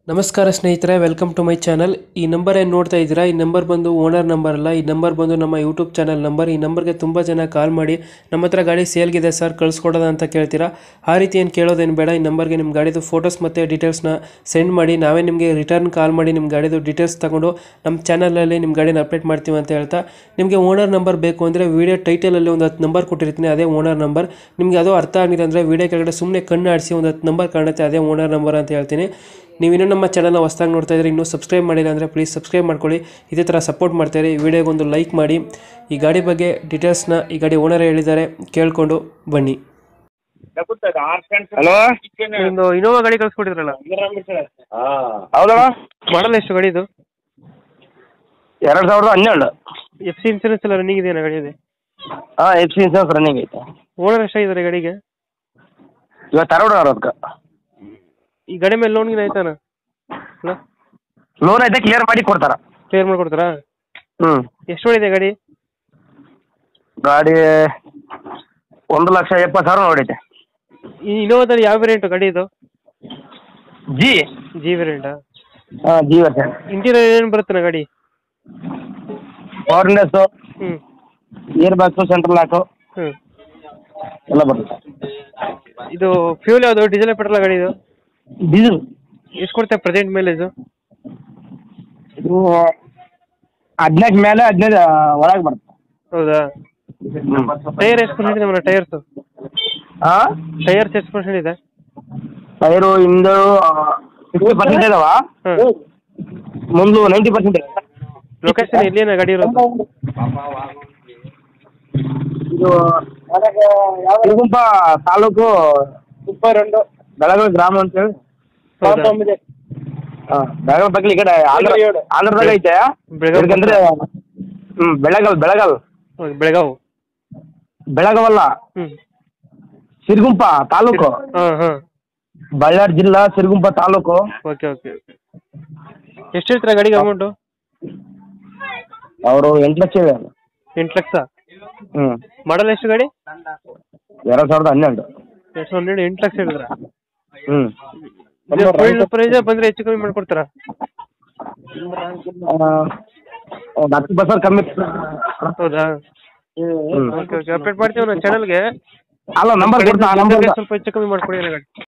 ನಮಸ್ಕಾರ ಸ್ನೇಹಿತರೆ welcome to my channel ಈ ನಂಬರ್ ಏನು ನೋಡ್ತಾ ಇದ್ದೀರಾ ಈ ನಂಬರ್ ಬಂದು ಓನರ್ ನಂಬರ್ ಅಲ್ಲ ಈ ನಂಬರ್ ಬಂದು ನಮ್ಮ ಯೂಟ್ಯೂಬ್ ಚಾನಲ್ ನಂಬರ್ ಈ ನಂಬರ್ಗೆ ತುಂಬ ಜನ ಕಾಲ್ ಮಾಡಿ ನಮ್ಮ ಹತ್ರ ಗಾಡಿ ಸೇಲ್ಗಿದೆ ಸರ್ ಕಳಿಸ್ಕೊಡೋದ ಅಂತ ಕೇಳ್ತೀರಾ ಆ ರೀತಿ ಏನು ಕೇಳೋದೇನು ಬೇಡ ಈ ನಂಬರ್ಗೆ ನಿಮ್ಮ ಗಾಡಿದು ಫೋಟೋಸ್ ಮತ್ತು ಡೀಟೇಲ್ಸ್ನ ಸೆಂಡ್ ಮಾಡಿ ನಾವೇ ನಿಮಗೆ ರಿಟರ್ನ್ ಕಾಲ್ ಮಾಡಿ ನಿಮ್ಮ ಗಾಡಿದು ಡೀಟೇಲ್ಸ್ ತಗೊಂಡು ನಮ್ಮ ಚಾನಲಲ್ಲಿ ನಿಮ್ಮ ಗಾಡಿನ ಅಪ್ಡೇಟ್ ಮಾಡ್ತೀವಿ ಅಂತ ಹೇಳ್ತಾ ನಿಮಗೆ ಓನರ್ ನಂಬರ್ ಬೇಕು ಅಂದರೆ ವೀಡಿಯೋ ಟೈಟಲಲ್ಲಿ ಒಂದು ಹತ್ತು ನಂಬರ್ ಕೊಟ್ಟಿರ್ತೀನಿ ಅದೇ ಓನರ್ ನಂಬರ್ ನಿಮಗೆ ಅದು ಅರ್ಥ ಆಗಿಲ್ಲ ಅಂದರೆ ವೀಡಿಯೋ ಕೆಳಗಡೆ ಸುಮ್ಮನೆ ಕಣ್ಣು ಆಡಿಸಿ ಒಂದು ಹತ್ತು ನಂಬರ್ ಕಾಣುತ್ತೆ ಅದೇ ಓನರ್ ನಂಬರ್ ಅಂತ ಹೇಳ್ತೀನಿ ನೀವು ಇನ್ನೂ ನಮ್ಮ ಚಾನಲ್ನ ಹೊಸ್ದಾಗಿ ನೋಡ್ತಾ ಇದ್ರೆ ಇನ್ನೂ ಸಬ್ಸ್ಕ್ರೈಬ್ ಮಾಡಿಲ್ಲ ಅಂದರೆ ಪ್ಲೀಸ್ ಸಬ್ಸ್ಕ್ರೈಬ್ ಮಾಡ್ಕೊಳ್ಳಿ ಇದೇ ಥರ ಸಪೋರ್ಟ್ ಮಾಡ್ತಾರೆ ಈ ವಿಡಿಯೋಗೆ ಒಂದು ಲೈಕ್ ಮಾಡಿ ಈ ಗಾಡಿ ಬಗ್ಗೆ ಡೀಟೇಲ್ಸ್ನ ಈ ಗಾಡಿ ಓನರ್ ಹೇಳಿದ್ದಾರೆ ಕೇಳಿಕೊಂಡು ಬನ್ನಿ ಹಲೋ ಒಂದು ಇನೋವಾ ಗಾಡಿ ಕಳಿಸ್ಕೊಟ್ಟಿದ್ರಲ್ಲ ಹೌದಣ್ಣ ಮಾಡಲ್ ಎಷ್ಟು ಗಾಡಿ ಇದು ಎರಡು ಸಾವಿರದ ಹನ್ನೆರಡು ಎಫ್ ಸಿ ಇನ್ಸೂರೆನ್ಸ್ ಎಲ್ಲ ರನ್ನಿಂಗ್ ಇದೆಯಾ ಗಾಡಿ ಇದೆ ಹಾಂ ಎಫ್ ಸಿ ಇನ್ಸೂರೆನ್ಸ್ ರನ್ನಿಂಗ್ ಐತೆ ಓನರ್ ಎಷ್ಟಾಗಿದ್ದಾರೆ ಗಾಡಿಗೆ ಇವಾಗ ತರೋಣ ಅದಕ್ಕೆ ಈ ಗಾಡಿ ಮೇಲೆ ಲೋನ್ ಗಿನ ಆಯ್ತಾನ ಲೋನ್ ಐತೆ ಕ್ಲಿಯರ್ ಮಾಡಿ ಕೊಡ್ತಾರ ಕ್ಲಿಯರ್ ಮಾಡ್ಕೊಡ್ತಾರಾ ಹ್ಞೂ ಎಷ್ಟು ಹೊಡಿದೆ ಗಾಡಿ ಗಾಡಿ ಒಂದು ಲಕ್ಷ ಎಪ್ಪತ್ತು ಸಾವಿರ ನೋಡೈತೆ ಈ ಇನೋವಾದಲ್ಲಿ ಯಾವ ವೇರಿಯಂಟು ಗಾಡಿ ಇದು ಜಿ ಜಿ ವೇರಿಯಂಟಾ ಹಾಂ ಜಿ ವರ್ಷ ಇಂಟೀರಿಯರ್ ಏನು ಬರುತ್ತೆ ಗಾಡಿ ಫಾರ್ನೆಸ್ಸು ಹ್ಞೂ ಇಯರ್ ಬಾಕ್ಸು ಸೆಂಟ್ರಲ್ ಲಾಕು ಹ್ಞೂ ಎಲ್ಲ ಬರುತ್ತೆ ಇದು ಫ್ಯೂಲ್ ಯಾವುದು ಡೀಸೆಲ್ ಪೆಟ್ರೋಲ್ ಗಾಡಿ ಇದು ಡೀಸೆಲ್ ಎಷ್ಟು ಕೊಡ್ತೇವೆ ಪ್ರೆಸೆಂಟ್ ಮೈಲೇಜು ಇದು ಹದಿನಾಲ್ಕು ಮೇಲೆ ಹದಿನೈದು ಒಳಗೆ ಬರುತ್ತೆ ಹೌದಾ ಟೈರ್ ಎಷ್ಟು ಪರ್ಸೆಂಟ್ ಇದೆ ಮೇಡಮ್ ಟೈರ್ಸು ಹಾಂ ಟೈರ್ಸ್ ಎಷ್ಟು ಪರ್ಸೆಂಟ್ ಇದೆ ಟೈರು ಹಿಂದೆ ಫಿಫ್ಟಿ ಪರ್ಸೆಂಟ್ ಇದಾವ ಹಾಂ ಮುಂದೆ ನೈಂಟಿ ಪರ್ಸೆಂಟ್ ಇದೆ ಲೊಕೇಶನ್ ಎಲ್ಲಿನ ಗಾಡಿ ಇರೋದು ಇದು ಸಿರುಗುಂಪ ತಾಲೂಕು ಕುಪ್ಪರೊಂದು ಬೆಳಗಾವಿ ಗ್ರಾಮ ಅಂತೇಳಿ ಹೌದಾ? ಹಾಂ ಬೆಳಗಾವಿ ಬಗ್ಗೆ ಈ ಕಡೆ ಆಂಧ್ರ ಆಂಧ್ರದಾಗ ಐತೆ ಬೆಳಗಾವಿ ಯಾಕಂದ್ರೆ ಹ್ಞೂ ಬೆಳಗಲ್ ಬೆಳಗಲ್ ಓಕೆ ಬೆಳಗಾವು ಬೆಳಗಾವಲ್ಲ ಹ್ಞೂ ಸಿರುಗುಂಪ ತಾಲೂಕು ಹಾಂ ಹಾಂ ಬಳ್ಳಾರಿ ಜಿಲ್ಲಾ ಸಿರುಗುಂಪ ತಾಲೂಕು ಓಕೆ ಓಕೆ ಓಕೆ ಎಷ್ಟು ಹೇಳ್ತೀರಾ ಗಾಡಿಗೆ ಅಮೌಂಟು ಅವರು ಎಂಟು ಲಕ್ಷ ಇದೆ ಎಂಟು ಲಕ್ಷ ಹ್ಞೂ ಮಾಡಲ್ ಎಷ್ಟು ಗಾಡಿ ಎರಡು ಸಾವಿರದ ಹನ್ನೆರಡು ಎರಡು ಸಾವಿರದ ಹನ್ನೆರಡು ಎಂಟು ಲಕ್ಷ ಹೇಳಿದ್ರಾ ಹ್ಞೂ ಫುಲ್ ಪ್ರೈಸ್ ಬಂದರೆ ಹೆಚ್ಚು ಕಮ್ಮಿ ಮಾಡ್ಕೊಡ್ತಾರಾ ಒಂದು ಹತ್ತು ಪರ್ಸೆಂಟ್ ಕಮ್ಮಿ ಹೌದಾ ಹ್ಞೂ ಓಕೆ ಓಕೆ ಅಪ್ಡೇಟ್ ಮಾಡ್ತೀವಿ ನಾವು ಚಾನಲ್ಗೆ ಅಲ್ಲ ನಂಬರ್ ಕೊಡ್ತಾ ನಂಬರ್ ಸ್ವಲ್ಪ ಹೆಚ್ಚು ಕಮ್ಮಿ ಮಾಡ್ಕೊಡಿ ಗಾಡಿ